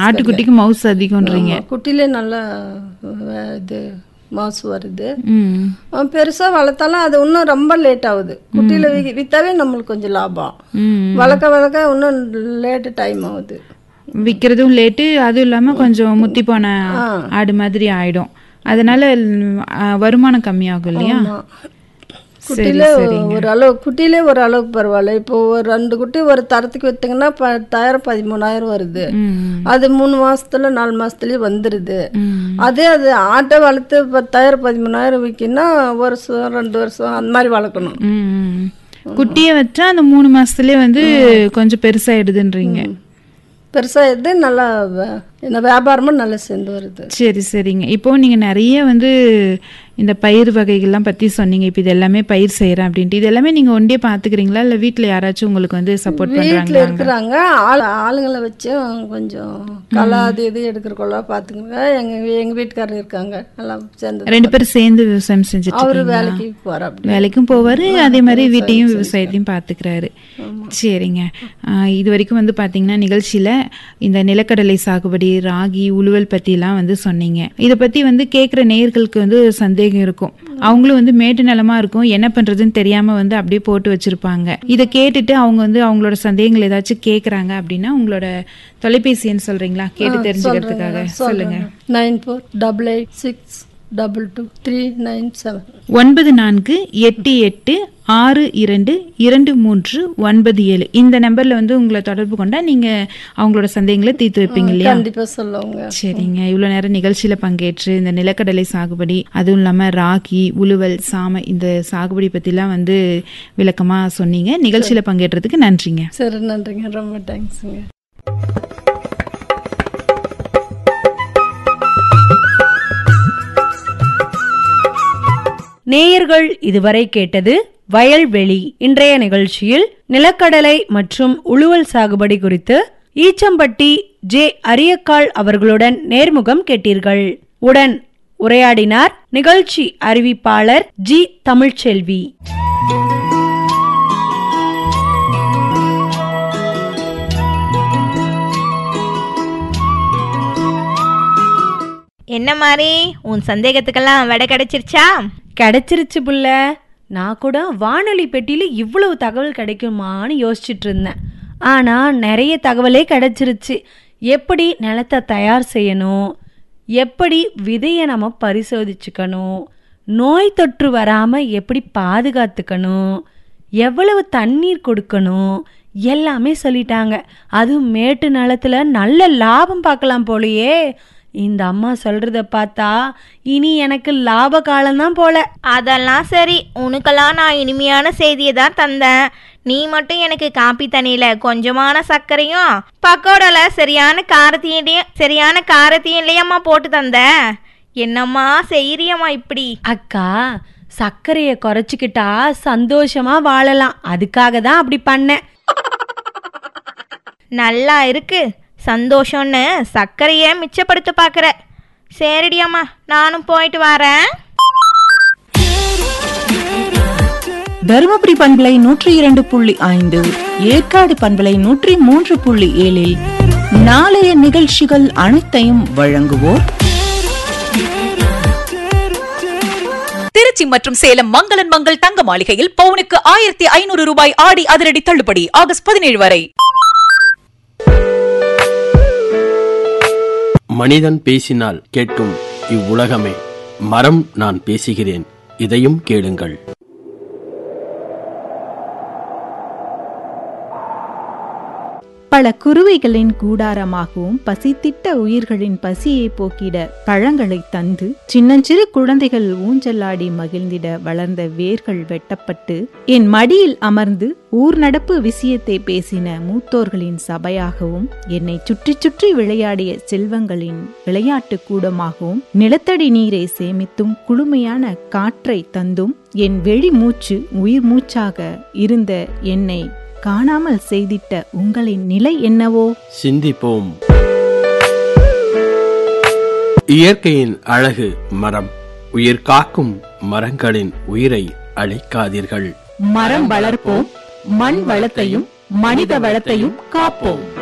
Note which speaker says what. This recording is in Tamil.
Speaker 1: ஆட்டுக்குட்டிக்கு மவுஸ் அதிகம்ன்றீங்க
Speaker 2: ஆமா, குட்டிலே நல்லா அஹ், இது மாசு வருது
Speaker 1: ம்
Speaker 2: அஹ், பெருசா வளர்த்தாலும் அது இன்னும் ரொம்ப லேட் ஆகுது குட்டியில வி- வித்தாவே நம்மளுக்கு கொஞ்சம் லாபம்
Speaker 1: ம்
Speaker 2: வளர்க்க வளர்க்க இன்னும் லேட்டு டைம் ஆகுது
Speaker 1: விற்கிறதும் லேட்டு அதுவும் இல்லாம கொஞ்சம் முத்தி போன ஆடு மாதிரி ஆயிடும் அதனால ஆ, வருமானம் கம்மியாகும் இல்லையா
Speaker 2: ஆமா. குட்டியில ஒரு அளவு குட்டியிலே ஒரு அளவுக்கு பரவாயில்ல இப்போ ஒரு ரெண்டு குட்டி ஒரு தரத்துக்கு வித்தீங்கன்னா பத்தாயிரம் பதிமூணாயிரம் வருது
Speaker 1: ம்
Speaker 2: அது மூணு மாசத்துல நாலு மாசத்துலயே வந்துருது
Speaker 1: ம்
Speaker 2: அதே அது ஆட்டை வளர்த்து பத்தாயிரம் பதிமூணாயிரம் விற்கினா வருஷம் ரெண்டு வருஷம் அந்த மாதிரி வளர்க்கணும்
Speaker 1: ம். குட்டியை வச்சா அந்த மூணு மாசத்துலயே வந்து கொஞ்சம் பெருசாயிடுதுன்றீங்க
Speaker 2: பெருசா இது நல்லா வே- என்ன வியாபாரமும் நல்லா சேர்ந்து வருது
Speaker 1: சரி சரிங்க இப்போ நீங்க நிறைய வந்து இந்த பயிர் வகைகள்லாம் பத்தி சொன்னீங்க இப்போ இது எல்லாமே பயிர் செய்யறேன் அப்படின்ட்டு இது எல்லாமே நீங்க ஒண்டியே பாத்துக்கிறீங்களா இல்ல வீட்ல யாராச்சும் உங்களுக்கு வந்து சப்போர்ட்
Speaker 2: வீட்டில்
Speaker 1: பண்றாங்களா
Speaker 2: இருக்கிறாங்க ஆள் ஆளுங்களை வச்சும் கொஞ்சம் களை அது இது எடுக்கிறக்குள்ள பார்த்துக்கோங்க எங்க எங்க வீட்டுக்காரர் இருக்காங்க எல்லாம் சேர்ந்து
Speaker 1: ரெண்டு பேரும் சேர்ந்து விவசாயம் செஞ்சுட்டு
Speaker 2: அவரு
Speaker 1: இருக்கீங்களா?
Speaker 2: வேலைக்கு போற அப்படி
Speaker 1: வேலைக்கும் போவாரு அதே மாதிரி வீட்டையும் விவசாயத்தையும் பாத்துக்கிறாரு சரிங்க ஆஹ் இது வரைக்கும் வந்து பாத்தீங்கன்னா நிகழ்ச்சியில இந்த நிலக்கடலை சாகுபடி ராகி உழுவல் பத்தி எல்லாம் வந்து சொன்னீங்க இத பத்தி வந்து கேக்குற நேயர்களுக்கு வந்து ஒரு சந்தேகம் இருக்கும் அவங்களும் வந்து மேட்டு நிலமா இருக்கும் என்ன பண்றதுன்னு தெரியாம வந்து அப்படியே போட்டு வச்சிருப்பாங்க இதை கேட்டுட்டு அவங்க வந்து அவங்களோட சந்தேகங்கள் ஏதாச்சும் கேக்குறாங்க அப்படின்னா உங்களோட தொலைபேசி எண் சொல்றீங்களா கேட்டு தெரிஞ்சுக்கிறதுக்காக சொல்லுங்க
Speaker 2: nine four double eight six double two three nine seven
Speaker 1: ஒன்பது நான்கு எட்டு எட்டு ஆறு இரண்டு இரண்டு மூன்று ஒன்பது ஏழு இந்த நம்பர்ல வந்து உங்களை தொடர்பு கொண்டா நீங்க அவங்களோட சந்தேகங்களை தீர்த்து வைப்பீங்க இல்லையா
Speaker 2: கண்டிப்பா சொல்லுவாங்க
Speaker 1: சரிங்க இவ்வளவு நேரம் நிகழ்ச்சியில பங்கேற்று இந்த நிலக்கடலை சாகுபடி அதுவும் இல்லாம ராகி உழுவல் சாமை இந்த சாகுபடி பத்திலாம் வந்து விளக்கமா சொன்னீங்க நிகழ்ச்சியில பங்கேற்றதுக்கு நன்றிங்க
Speaker 2: சரி நன்றிங்க ரொம்ப தேங்க்ஸுங்க
Speaker 3: நேயர்கள் இதுவரை கேட்டது வயல்வெளி இன்றைய நிகழ்ச்சியில் நிலக்கடலை மற்றும் உழுவல் சாகுபடி குறித்து ஈச்சம்பட்டி ஜே அரியக்காள் அவர்களுடன் நேர்முகம் கேட்டீர்கள் உடன் உரையாடினார் நிகழ்ச்சி அறிவிப்பாளர் ஜி தமிழ்ச்செல்வி
Speaker 4: என்ன மாதிரி உன் சந்தேகத்துக்கெல்லாம் விடை கிடைச்சிருச்சா
Speaker 3: கிடைச்சிருச்சு புள்ள நான் கூட வானொலி பெட்டியில இவ்வளவு தகவல் கிடைக்குமான்னு யோசிச்சுட்டு இருந்தேன் ஆனா நிறைய தகவலே கிடைச்சிருச்சு எப்படி நிலத்தை தயார் செய்யணும் எப்படி விதையை நம்ம பரிசோதிச்சுக்கணும் நோய் தொற்று வராம எப்படி பாதுகாத்துக்கணும் எவ்வளவு தண்ணீர் கொடுக்கணும் எல்லாமே சொல்லிட்டாங்க அதுவும் மேட்டு நிலத்துல நல்ல லாபம் பார்க்கலாம் போலயே இந்த அம்மா சொல்றத பார்த்தா இனி எனக்கு லாப காலம்தான் போல
Speaker 4: அதெல்லாம் சரி உனக்கெல்லாம் நான் இனிமையான செய்தியை தான் தந்தேன் நீ மட்டும் எனக்கு காப்பி தண்ணியில கொஞ்சமான சர்க்கரையும் பக்கோடால சரியான காரத்தையும் சரியான காரத்தையும் இல்லையம்மா போட்டு தந்த என்னம்மா செய்யறியம்மா இப்படி
Speaker 3: அக்கா சர்க்கரையை குறைச்சிக்கிட்டா சந்தோஷமா வாழலாம் அதுக்காக தான் அப்படி பண்ணேன்
Speaker 4: நல்லா இருக்கு சந்தோஷம்னு சர்க்கரையை மிச்சப்படுத்த பார்க்குற சரிடியம்மா நானும் போயிட்டு வரேன்
Speaker 5: தருமபுரி பண்பலை நூற்றி இரண்டு புள்ளி ஐந்து ஏற்காடு பண்பலை நூற்றி மூன்று புள்ளி ஏழில் நாளைய நிகழ்ச்சிகள் அனைத்தையும் வழங்குவோர்
Speaker 6: திருச்சி மற்றும் சேலம் மங்களன் மங்கள் தங்க மாளிகையில் பவுனுக்கு ஆயிரத்தி ஐநூறு ரூபாய் ஆடி அதிரடி தள்ளுபடி ஆகஸ்ட் பதினேழு வரை
Speaker 7: மனிதன் பேசினால் கேட்கும் இவ்வுலகமே மரம் நான் பேசுகிறேன் இதையும் கேளுங்கள்
Speaker 5: பல குருவிகளின் கூடாரமாகவும் பசித்திட்ட உயிர்களின் பசியை போக்கிட பழங்களை தந்து சின்னஞ்சிறு குழந்தைகள் ஊஞ்சலாடி மகிழ்ந்திட வளர்ந்த வேர்கள் வெட்டப்பட்டு என் மடியில் அமர்ந்து ஊர் நடப்பு விஷயத்தை பேசின மூத்தோர்களின் சபையாகவும் என்னை சுற்றி சுற்றி விளையாடிய செல்வங்களின் விளையாட்டு கூடமாகவும் நிலத்தடி நீரை சேமித்தும் குளுமையான காற்றை தந்தும் என் வெளி மூச்சு உயிர் மூச்சாக இருந்த என்னை காணாமல் செய்திட்ட உங்களின் நிலை என்னவோ
Speaker 7: சிந்திப்போம் இயற்கையின் அழகு மரம் உயிர் காக்கும் மரங்களின் உயிரை அழிக்காதீர்கள்
Speaker 5: மரம் வளர்ப்போம் மண் வளத்தையும் மனித வளத்தையும் காப்போம்